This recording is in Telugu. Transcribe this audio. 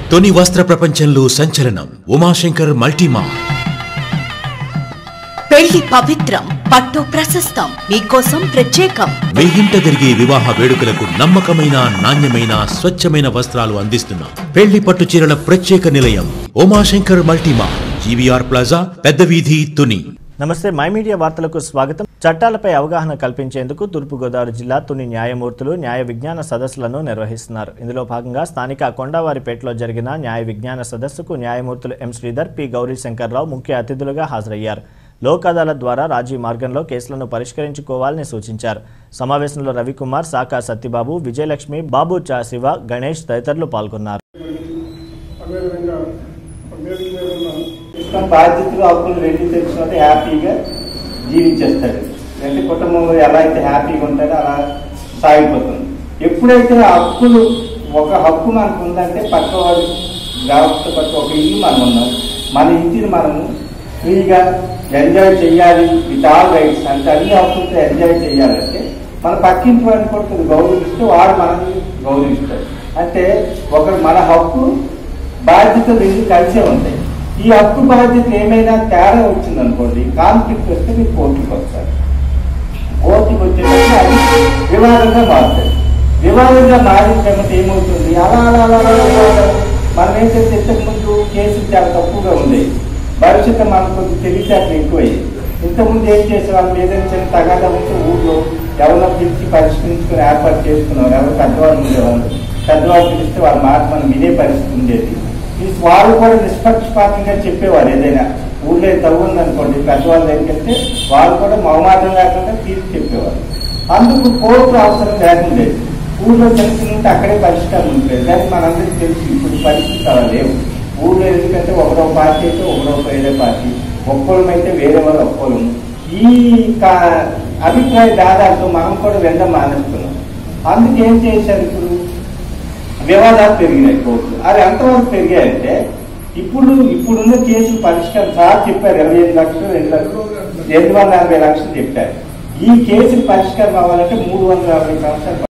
తొని వస్త్ర ప్రపంచంలో సంచలనం ఉమాశంకర్ మల్టీమా పెళ్లి పవిత్రం పట్టు ప్రశస్తం మీకోసం ప్రత్యేకం మీ ఇంట జరిగే వివాహ వేడుకలకు నమ్మకమైన నాణ్యమైన స్వచ్ఛమైన వస్త్రాలు అందిస్తున్నాం పెళ్లి పట్టు చీరల ప్రత్యేక నిలయం ఉమాశంకర్ మల్టీమా జీవీఆర్ ప్లాజా పెద్ద వీధి తుని నమస్తే మై మీడియా వార్తలకు స్వాగతం చట్టాలపై అవగాహన కల్పించేందుకు తూర్పుగోదావరి జిల్లా తుని న్యాయమూర్తులు న్యాయ విజ్ఞాన సదస్సులను నిర్వహిస్తున్నారు ఇందులో భాగంగా స్థానిక కొండవారిపేటలో జరిగిన న్యాయ విజ్ఞాన సదస్సుకు న్యాయమూర్తులు ఎం శ్రీధర్ పి గౌరీ శంకర్రావు ముఖ్య అతిథులుగా హాజరయ్యారు లోక్ అదాలత్ ద్వారా రాజీ మార్గంలో కేసులను పరిష్కరించుకోవాలని సూచించారు సమావేశంలో రవికుమార్ సాకా సత్యబాబు విజయలక్ష్మి బాబు చా శివ గణేష్ తదితరులు పాల్గొన్నారు అదేవిధంగా వేదిక మీద ఉన్న ఇష్టం బాధ్యతలు హక్కులు రెండు తెలుసుకుంటే హ్యాపీగా జీవించేస్తాడు అంటే కుటుంబంలో ఎలా అయితే హ్యాపీగా ఉంటాడో అలా సాగిపోతుంది ఎప్పుడైతే ఆ హక్కులు ఒక హక్కు మనకు ఉందంటే పక్కవాడు జాగ్రత్త పక్క ఒక ఇల్లు మనం ఉన్నాం మన ఇంటిని మనము ఫ్రీగా ఎంజాయ్ చేయాలి విత్ ఆల్ రైట్స్ అంటే అన్ని హక్కులతో ఎంజాయ్ చేయాలంటే మన పక్కింటి వాడిని కూడా కొద్దిగా గౌరవిస్తే వాడు మనల్ని గౌరవిస్తాడు అంటే ఒకరు మన హక్కు బాధ్యతలు రెండు కలిసే ఉంటాయి ఈ హక్కు బాధ్యతలు ఏమైనా తేడా వచ్చింది అనుకోండి కాన్ఫ్లిక్ట్ వస్తే మీరు కోర్టుకి వస్తారు కోర్టుకి వచ్చేటప్పుడు అది వివాదంగా మారుతుంది వివాదంగా మారిన తర్వాత ఏమవుతుంది అలా అలా అలా అలా వివాదం మనం ఏంటంటే ఇంతకుముందు కేసులు చాలా తక్కువగా ఉండేవి భవిష్యత్తు మనకు కొంచెం తెలివితేటలు ఎక్కువయ్యాయి ఇంతకుముందు ఏం చేసేవాళ్ళు ఏదైనా చిన్న తగాదా ఉంటే ఊళ్ళో ఎవరో పిలిచి పరిష్కరించుకుని ఏర్పాటు చేసుకున్నారు ఎవరు పెద్దవాళ్ళు ఉండేవాళ్ళు పెద్దవాళ్ళు పిలిస్తే వాళ్ళ మాట మనం వినే పరిస్థితి ఉండేది ఈ వాళ్ళు కూడా నిష్పక్షపాతంగా చెప్పేవారు ఏదైనా ఊళ్ళో తవ్వు ఉందనుకోండి పెద్దవాళ్ళ దగ్గరికి వెళ్తే వాళ్ళు కూడా మొహమాటం లేకుండా తీర్చి చెప్పేవారు అందుకు కోర్టు అవసరం లేకుండేది ఊళ్ళో తెలిసినట్టు అక్కడే పరిష్కారం ఉండేది కానీ మనందరికీ తెలుసు ఇప్పుడు పరిస్థితి అలా లేవు ఊళ్ళో ఎందుకంటే ఒకడో పార్టీ అయితే ఒకడో వేరే పార్టీ ఒక్కోళ్ళం అయితే వేరే వాళ్ళు ఒక్కోళ్ళం ఈ కా- అభిప్రాయ భేదాలతో మనం కూడా వినడం మానేస్తున్నాం అందుకే ఏం చేశారు ఇప్పుడు వివాదాలు పెరిగినాయి కోర్టులు అది ఎంతవరకు పెరిగాయంటే ఇప్పుడు ఇప్పుడున్న కేసులు పరిష్కారం సార్ చెప్పారు ఇరవై ఐదు లక్షలు రెండు లక్షలు రెండు వందల యాభై లక్షలు చెప్పారు ఈ కేసులు పరిష్కారం అవ్వాలంటే మూడు వందల యాభై సంవత్సరాలు